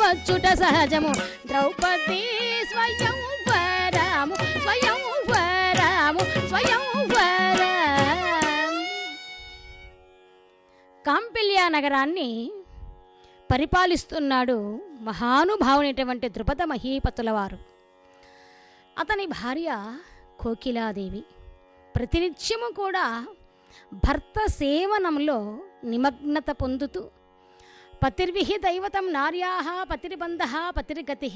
వచ్చుట సహజము ద్రౌపది స్వయం వరము స్వయం వరము స్వయం కాంపిల్య నగరాన్ని పరిపాలిస్తున్నాడు మహానుభావునైనటువంటి ద్రుపద మహీపతుల వారు అతని భార్య కోకిలాదేవి ప్రతినిత్యము కూడా భర్త సేవనంలో నిమగ్నత పొందుతూ పతిర్విహి దైవతం నార్యా పతిర్బంధ పతిర్గతి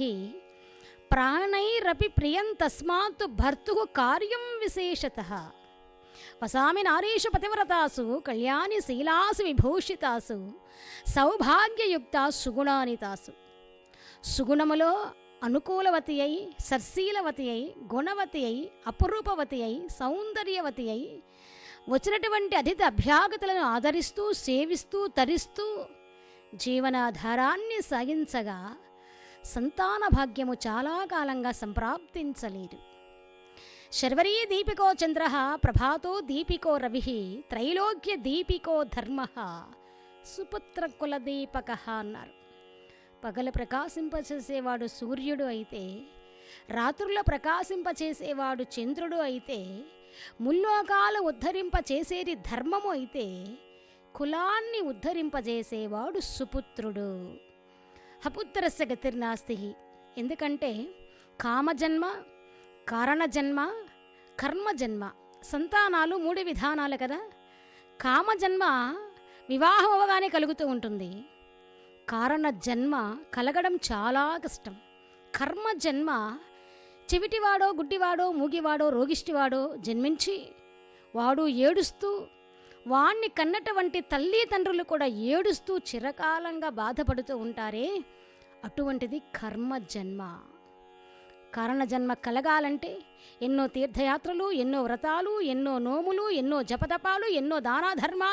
ప్రాణైరపి ప్రియం తస్మాత్ భర్తు కార్యం విశేషత వసామి నారీషు పతివ్రతాసు కళ్యాణి శీలాసు విభూషితాసు సౌభాగ్యయుక్త సుగుణానితాసు సుగుణములో అనుకూలవతి అయి సర్శీలవతి అయి గుణవతి అయి అపురూపవతి అయి సౌందర్యవతి అయి వచ్చినటువంటి అతిథి అభ్యాగతులను ఆదరిస్తూ సేవిస్తూ తరిస్తూ జీవనాధారాన్ని సాగించగా సంతాన భాగ్యము చాలా కాలంగా సంప్రాప్తించలేదు శర్వరీ దీపికో చంద్ర ప్రభాతో దీపికో రవి త్రైలోక్య దీపికో ధర్మ సుపుత్ర కులదీపక అన్నారు పగలు ప్రకాశింపచేసేవాడు సూర్యుడు అయితే రాత్రుల ప్రకాశింపచేసేవాడు చంద్రుడు అయితే ముల్లోకాలు ఉద్ధరింపచేసేది ధర్మము అయితే కులాన్ని ఉద్ధరింపజేసేవాడు సుపుత్రుడు అపుత్రస్య గతిర్నాస్తి ఎందుకంటే కామజన్మ కారణజన్మ కర్మజన్మ సంతానాలు మూడు విధానాలు కదా కామజన్మ వివాహం అవగానే కలుగుతూ ఉంటుంది కారణ జన్మ కలగడం చాలా కష్టం కర్మ జన్మ చెవిటివాడో గుడ్డివాడో మూగివాడో రోగిష్టివాడో జన్మించి వాడు ఏడుస్తూ వాణ్ణి కన్నటువంటి తల్లిదండ్రులు కూడా ఏడుస్తూ చిరకాలంగా బాధపడుతూ ఉంటారే అటువంటిది కర్మ జన్మ కారణ జన్మ కలగాలంటే ఎన్నో తీర్థయాత్రలు ఎన్నో వ్రతాలు ఎన్నో నోములు ఎన్నో జపతపాలు ఎన్నో దానాధర్మాలు